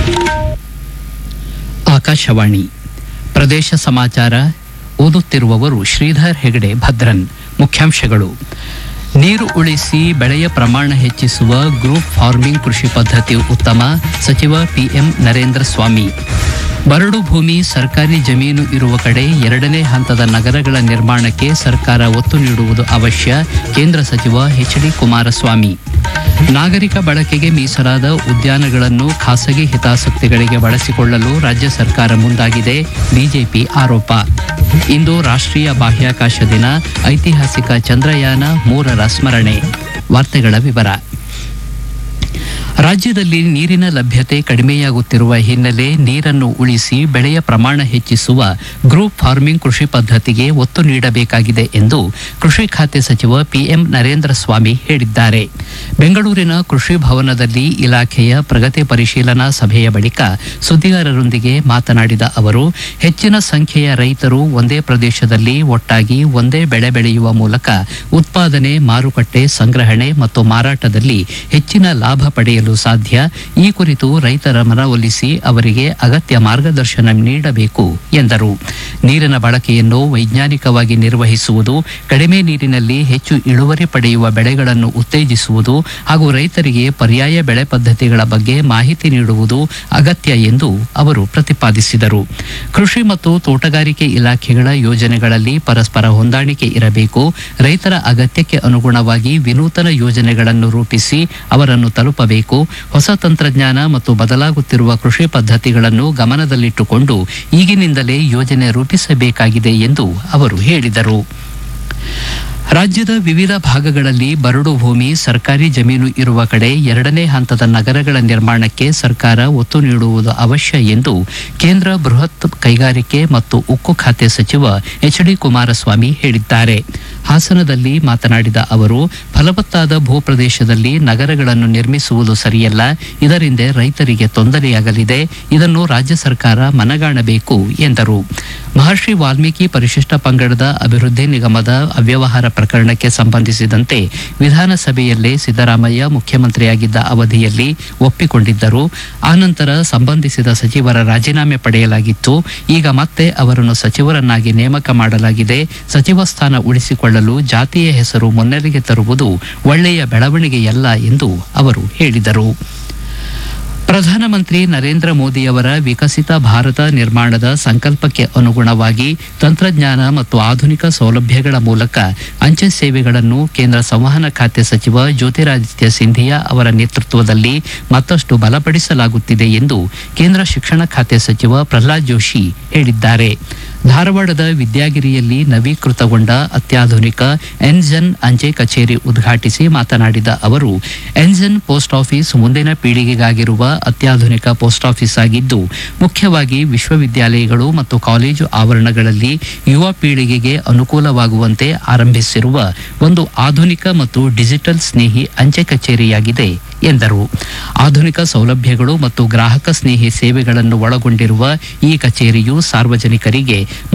ಆಕಾಶವಾಣಿ ಪ್ರದೇಶ ಸಮಾಚಾರ ಓದುತ್ತಿರುವವರು ಶ್ರೀಧರ್ ಹೆಗಡೆ ಭದ್ರನ್ ಮುಖ್ಯಾಂಶಗಳು ನೀರು ಉಳಿಸಿ ಬೆಳೆಯ ಪ್ರಮಾಣ ಹೆಚ್ಚಿಸುವ ಗ್ರೂಪ್ ಫಾರ್ಮಿಂಗ್ ಕೃಷಿ ಪದ್ಧತಿ ಉತ್ತಮ ಸಚಿವ ಪಿಎಂ ನರೇಂದ್ರ ಸ್ವಾಮಿ ಬರಡು ಭೂಮಿ ಸರ್ಕಾರಿ ಜಮೀನು ಇರುವ ಕಡೆ ಎರಡನೇ ಹಂತದ ನಗರಗಳ ನಿರ್ಮಾಣಕ್ಕೆ ಸರ್ಕಾರ ಒತ್ತು ನೀಡುವುದು ಅವಶ್ಯ ಕೇಂದ್ರ ಸಚಿವ ಎಚ್ ಡಿ ಕುಮಾರಸ್ವಾಮಿ ನಾಗರಿಕ ಬಳಕೆಗೆ ಮೀಸಲಾದ ಉದ್ಯಾನಗಳನ್ನು ಖಾಸಗಿ ಹಿತಾಸಕ್ತಿಗಳಿಗೆ ಬಳಸಿಕೊಳ್ಳಲು ರಾಜ್ಯ ಸರ್ಕಾರ ಮುಂದಾಗಿದೆ ಬಿಜೆಪಿ ಆರೋಪ ಇಂದು ರಾಷ್ಟ್ರೀಯ ಬಾಹ್ಯಾಕಾಶ ದಿನ ಐತಿಹಾಸಿಕ ಚಂದ್ರಯಾನ ಮೂರರ ಸ್ಮರಣೆ ವಾರ್ತೆಗಳ ವಿವರ ರಾಜ್ಯದಲ್ಲಿ ನೀರಿನ ಲಭ್ಯತೆ ಕಡಿಮೆಯಾಗುತ್ತಿರುವ ಹಿನ್ನೆಲೆ ನೀರನ್ನು ಉಳಿಸಿ ಬೆಳೆಯ ಪ್ರಮಾಣ ಹೆಚ್ಚಿಸುವ ಗ್ರೂಪ್ ಫಾರ್ಮಿಂಗ್ ಕೃಷಿ ಪದ್ಧತಿಗೆ ಒತ್ತು ನೀಡಬೇಕಾಗಿದೆ ಎಂದು ಕೃಷಿ ಖಾತೆ ಸಚಿವ ಪಿಎಂ ನರೇಂದ್ರ ಸ್ವಾಮಿ ಹೇಳಿದ್ದಾರೆ ಬೆಂಗಳೂರಿನ ಕೃಷಿ ಭವನದಲ್ಲಿ ಇಲಾಖೆಯ ಪ್ರಗತಿ ಪರಿಶೀಲನಾ ಸಭೆಯ ಬಳಿಕ ಸುದ್ದಿಗಾರರೊಂದಿಗೆ ಮಾತನಾಡಿದ ಅವರು ಹೆಚ್ಚಿನ ಸಂಖ್ಯೆಯ ರೈತರು ಒಂದೇ ಪ್ರದೇಶದಲ್ಲಿ ಒಟ್ಟಾಗಿ ಒಂದೇ ಬೆಳೆ ಬೆಳೆಯುವ ಮೂಲಕ ಉತ್ಪಾದನೆ ಮಾರುಕಟ್ಟೆ ಸಂಗ್ರಹಣೆ ಮತ್ತು ಮಾರಾಟದಲ್ಲಿ ಹೆಚ್ಚಿನ ಲಾಭ ಪಡೆಯಲು ಸಾಧ್ಯ ಈ ಕುರಿತು ರೈತರ ಮನವೊಲಿಸಿ ಅವರಿಗೆ ಅಗತ್ಯ ಮಾರ್ಗದರ್ಶನ ನೀಡಬೇಕು ಎಂದರು ನೀರಿನ ಬಳಕೆಯನ್ನು ವೈಜ್ಞಾನಿಕವಾಗಿ ನಿರ್ವಹಿಸುವುದು ಕಡಿಮೆ ನೀರಿನಲ್ಲಿ ಹೆಚ್ಚು ಇಳುವರಿ ಪಡೆಯುವ ಬೆಳೆಗಳನ್ನು ಉತ್ತೇಜಿಸುವುದು ಹಾಗೂ ರೈತರಿಗೆ ಪರ್ಯಾಯ ಬೆಳೆ ಪದ್ಧತಿಗಳ ಬಗ್ಗೆ ಮಾಹಿತಿ ನೀಡುವುದು ಅಗತ್ಯ ಎಂದು ಅವರು ಪ್ರತಿಪಾದಿಸಿದರು ಕೃಷಿ ಮತ್ತು ತೋಟಗಾರಿಕೆ ಇಲಾಖೆಗಳ ಯೋಜನೆಗಳಲ್ಲಿ ಪರಸ್ಪರ ಹೊಂದಾಣಿಕೆ ಇರಬೇಕು ರೈತರ ಅಗತ್ಯಕ್ಕೆ ಅನುಗುಣವಾಗಿ ವಿನೂತನ ಯೋಜನೆಗಳನ್ನು ರೂಪಿಸಿ ಅವರನ್ನು ತಲುಪಬೇಕು ಹೊಸ ತಂತ್ರಜ್ಞಾನ ಮತ್ತು ಬದಲಾಗುತ್ತಿರುವ ಕೃಷಿ ಪದ್ಧತಿಗಳನ್ನು ಗಮನದಲ್ಲಿಟ್ಟುಕೊಂಡು ಈಗಿನಿಂದಲೇ ಯೋಜನೆ ರೂಪಿಸಬೇಕಾಗಿದೆ ಎಂದು ಅವರು ಹೇಳಿದರು ರಾಜ್ಯದ ವಿವಿಧ ಭಾಗಗಳಲ್ಲಿ ಬರಡು ಭೂಮಿ ಸರ್ಕಾರಿ ಜಮೀನು ಇರುವ ಕಡೆ ಎರಡನೇ ಹಂತದ ನಗರಗಳ ನಿರ್ಮಾಣಕ್ಕೆ ಸರ್ಕಾರ ಒತ್ತು ನೀಡುವುದು ಅವಶ್ಯ ಎಂದು ಕೇಂದ್ರ ಬೃಹತ್ ಕೈಗಾರಿಕೆ ಮತ್ತು ಉಕ್ಕು ಖಾತೆ ಸಚಿವ ಎಚ್ ಡಿ ಕುಮಾರಸ್ವಾಮಿ ಹೇಳಿದ್ದಾರೆ ಹಾಸನದಲ್ಲಿ ಮಾತನಾಡಿದ ಅವರು ಫಲವತ್ತಾದ ಭೂಪ್ರದೇಶದಲ್ಲಿ ನಗರಗಳನ್ನು ನಿರ್ಮಿಸುವುದು ಸರಿಯಲ್ಲ ಇದರಿಂದ ರೈತರಿಗೆ ತೊಂದರೆಯಾಗಲಿದೆ ಇದನ್ನು ರಾಜ್ಯ ಸರ್ಕಾರ ಮನಗಾಣಬೇಕು ಎಂದರು ಮಹರ್ಷಿ ವಾಲ್ಮೀಕಿ ಪರಿಶಿಷ್ಟ ಪಂಗಡದ ಅಭಿವೃದ್ಧಿ ನಿಗಮದ ಅವ್ಯವಹಾರ ಪ್ರಕರಣಕ್ಕೆ ಸಂಬಂಧಿಸಿದಂತೆ ವಿಧಾನಸಭೆಯಲ್ಲೇ ಸಿದ್ದರಾಮಯ್ಯ ಮುಖ್ಯಮಂತ್ರಿಯಾಗಿದ್ದ ಅವಧಿಯಲ್ಲಿ ಒಪ್ಪಿಕೊಂಡಿದ್ದರು ಆನಂತರ ಸಂಬಂಧಿಸಿದ ಸಚಿವರ ರಾಜೀನಾಮೆ ಪಡೆಯಲಾಗಿತ್ತು ಈಗ ಮತ್ತೆ ಅವರನ್ನು ಸಚಿವರನ್ನಾಗಿ ನೇಮಕ ಮಾಡಲಾಗಿದೆ ಸಚಿವ ಸ್ಥಾನ ಉಳಿಸಿಕೊಳ್ಳಲು ಜಾತಿಯ ಹೆಸರು ಮುನ್ನೆಲೆಗೆ ತರುವುದು ಒಳ್ಳೆಯ ಬೆಳವಣಿಗೆಯಲ್ಲ ಎಂದು ಅವರು ಹೇಳಿದರು ಪ್ರಧಾನಮಂತ್ರಿ ನರೇಂದ್ರ ಮೋದಿಯವರ ವಿಕಸಿತ ಭಾರತ ನಿರ್ಮಾಣದ ಸಂಕಲ್ಪಕ್ಕೆ ಅನುಗುಣವಾಗಿ ತಂತ್ರಜ್ಞಾನ ಮತ್ತು ಆಧುನಿಕ ಸೌಲಭ್ಯಗಳ ಮೂಲಕ ಅಂಚೆ ಸೇವೆಗಳನ್ನು ಕೇಂದ್ರ ಸಂವಹನ ಖಾತೆ ಸಚಿವ ಜ್ಯೋತಿರಾದಿತ್ಯ ಸಿಂಧಿಯಾ ಅವರ ನೇತೃತ್ವದಲ್ಲಿ ಮತ್ತಷ್ಟು ಬಲಪಡಿಸಲಾಗುತ್ತಿದೆ ಎಂದು ಕೇಂದ್ರ ಶಿಕ್ಷಣ ಖಾತೆ ಸಚಿವ ಪ್ರಹ್ಲಾದ್ ಜೋಶಿ ಹೇಳಿದ್ದಾರೆ ಧಾರವಾಡದ ವಿದ್ಯಾಗಿರಿಯಲ್ಲಿ ನವೀಕೃತಗೊಂಡ ಅತ್ಯಾಧುನಿಕ ಎನ್ಜನ್ ಅಂಚೆ ಕಚೇರಿ ಉದ್ಘಾಟಿಸಿ ಮಾತನಾಡಿದ ಅವರು ಎನ್ಜನ್ ಪೋಸ್ಟ್ ಆಫೀಸ್ ಮುಂದಿನ ಪೀಳಿಗೆಗಾಗಿರುವ ಅತ್ಯಾಧುನಿಕ ಪೋಸ್ಟ್ ಆಫೀಸ್ ಆಗಿದ್ದು ಮುಖ್ಯವಾಗಿ ವಿಶ್ವವಿದ್ಯಾಲಯಗಳು ಮತ್ತು ಕಾಲೇಜು ಆವರಣಗಳಲ್ಲಿ ಯುವ ಪೀಳಿಗೆಗೆ ಅನುಕೂಲವಾಗುವಂತೆ ಆರಂಭಿಸಿರುವ ಒಂದು ಆಧುನಿಕ ಮತ್ತು ಡಿಜಿಟಲ್ ಸ್ನೇಹಿ ಅಂಚೆ ಕಚೇರಿಯಾಗಿದೆ ಎಂದರು ಆಧುನಿಕ ಸೌಲಭ್ಯಗಳು ಮತ್ತು ಗ್ರಾಹಕ ಸ್ನೇಹಿ ಸೇವೆಗಳನ್ನು ಒಳಗೊಂಡಿರುವ ಈ ಕಚೇರಿಯು ಸಾರ್ವಜನಿಕರಿಗೆ